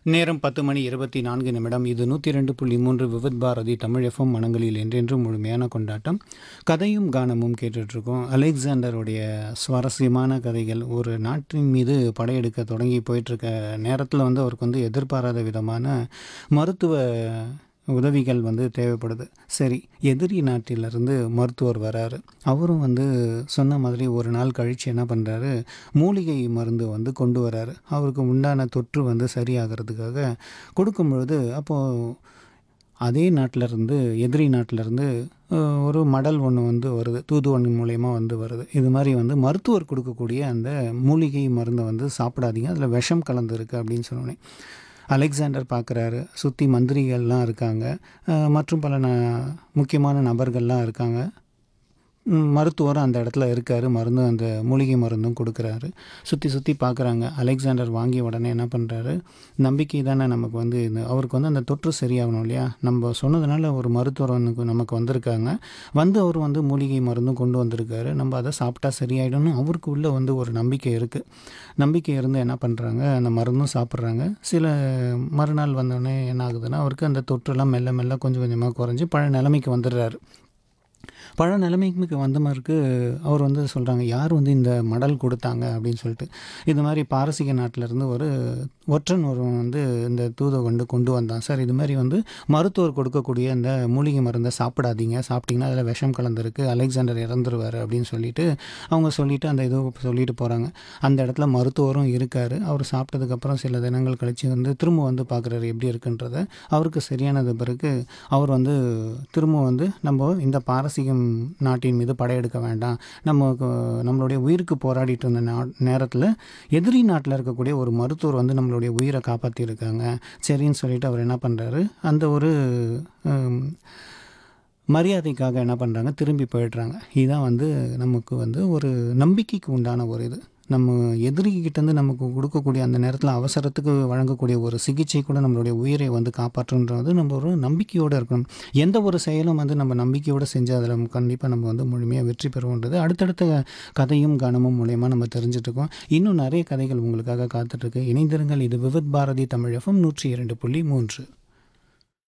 நேரம் பத்து மணி இருபத்தி நான்கு நிமிடம் இது நூற்றி ரெண்டு புள்ளி மூன்று விவித் பாரதி தமிழ் எஃப்எம் மனங்களில் என்றென்றும் முழுமையான கொண்டாட்டம் கதையும் கானமும் கேட்டுட்ருக்கோம் அலெக்சாண்டருடைய சுவாரஸ்யமான கதைகள் ஒரு நாட்டின் மீது படையெடுக்க தொடங்கி போயிட்டுருக்க நேரத்தில் வந்து அவருக்கு வந்து எதிர்பாராத விதமான மருத்துவ உதவிகள் வந்து தேவைப்படுது சரி எதிரி நாட்டிலிருந்து மருத்துவர் வராரு அவரும் வந்து சொன்ன மாதிரி ஒரு நாள் கழித்து என்ன பண்ணுறாரு மூலிகை மருந்து வந்து கொண்டு வராரு அவருக்கு உண்டான தொற்று வந்து சரியாகிறதுக்காக கொடுக்கும் பொழுது அப்போது அதே நாட்டிலேருந்து எதிரி நாட்டிலேருந்து ஒரு மடல் ஒன்று வந்து வருது தூதுவன் மூலயமா வந்து வருது இது மாதிரி வந்து மருத்துவர் கொடுக்கக்கூடிய அந்த மூலிகை மருந்தை வந்து சாப்பிடாதீங்க அதில் விஷம் கலந்துருக்கு அப்படின்னு சொன்னோன்னே அலெக்சாண்டர் பார்க்குறாரு சுற்றி மந்திரிகள்லாம் இருக்காங்க அஹ் மற்றும் பல ந முக்கியமான நபர்கள்லாம் இருக்காங்க ம், மருத்துவரும் அந்த இடத்துல இருக்கார் மருந்தும் அந்த மூலிகை மருந்தும் கொடுக்குறாரு சுற்றி சுற்றி பார்க்குறாங்க அலெக்சாண்டர் வாங்கிய உடனே என்ன பண்ணுறாரு நம்பிக்கை தானே நமக்கு வந்து இது அவருக்கு வந்து அந்த தொற்று சரியாகணும் இல்லையா நம்ம சொன்னதுனால ஒரு மருத்துவர் வந்து நமக்கு வந்திருக்காங்க வந்து அவர் வந்து மூலிகை மருந்தும் கொண்டு வந்திருக்காரு நம்ம அதை சாப்பிட்டா சரியாயிடும்னு அவருக்கு உள்ள வந்து ஒரு நம்பிக்கை இருக்குது நம்பிக்கை இருந்து என்ன பண்ணுறாங்க அந்த மருந்தும் சாப்பிட்றாங்க சில மறுநாள் வந்தோடனே என்ன ஆகுதுன்னா அவருக்கு அந்த தொற்றுலாம் மெல்ல மெல்ல கொஞ்சம் கொஞ்சமாக குறைஞ்சி பழைய நிலைமைக்கு வந்துடுறாரு பழ நிலைமைக்கு வந்த மாதிரிக்கு அவர் வந்து சொல்கிறாங்க யார் வந்து இந்த மடல் கொடுத்தாங்க அப்படின்னு சொல்லிட்டு இது மாதிரி பாரசீக நாட்டிலேருந்து ஒரு ஒற்றன் ஒருவன் வந்து இந்த தூதை கொண்டு கொண்டு வந்தான் சார் இது மாதிரி வந்து மருத்துவர் கொடுக்கக்கூடிய இந்த மூலிகை மருந்தை சாப்பிடாதீங்க சாப்பிட்டீங்கன்னா அதில் விஷம் கலந்துருக்கு அலெக்சாண்டர் இறந்துருவார் அப்படின்னு சொல்லிட்டு அவங்க சொல்லிட்டு அந்த இது சொல்லிட்டு போகிறாங்க அந்த இடத்துல மருத்துவரும் இருக்கார் அவர் சாப்பிட்டதுக்கப்புறம் சில தினங்கள் கழித்து வந்து திரும்ப வந்து பார்க்குறாரு எப்படி இருக்குன்றத அவருக்கு சரியானது பிறகு அவர் வந்து திரும்ப வந்து நம்ம இந்த பாரசீகம் நாட்டின் மீது படையெடுக்க வேண்டாம் நம்ம நம்மளுடைய உயிருக்கு போராடிட்டு இருந்த நா நேரத்தில் எதிரி நாட்டில் இருக்கக்கூடிய ஒரு மருத்துவர் வந்து நம்மளுடைய உயிரை காப்பாற்றியிருக்காங்க சரின்னு சொல்லிட்டு அவர் என்ன பண்ணுறாரு அந்த ஒரு ஹம், மரியாதைக்காக என்ன பண்ணுறாங்க திரும்பி போயிடுறாங்க இதுதான் வந்து நமக்கு வந்து ஒரு நம்பிக்கைக்கு உண்டான ஒரு இது நம்ம எதிரிகிட்டேருந்து நமக்கு கொடுக்கக்கூடிய அந்த நேரத்தில் அவசரத்துக்கு வழங்கக்கூடிய ஒரு சிகிச்சை கூட நம்மளுடைய உயிரை வந்து காப்பாற்றுன்றது நம்ம ஒரு நம்பிக்கையோடு இருக்கணும் எந்த ஒரு செயலும் வந்து நம்ம நம்பிக்கையோடு செஞ்சு அதில் கண்டிப்பாக நம்ம வந்து முழுமையாக வெற்றி பெறுவோன்றது அடுத்தடுத்த கதையும் கனமும் மூலயமா நம்ம தெரிஞ்சுட்டு இருக்கோம் இன்னும் நிறைய கதைகள் உங்களுக்காக காத்துட்ருக்கு இணைந்திருங்கள் இது விவித் பாரதி தமிழ் எஃப்எம் நூற்றி இரண்டு புள்ளி மூன்று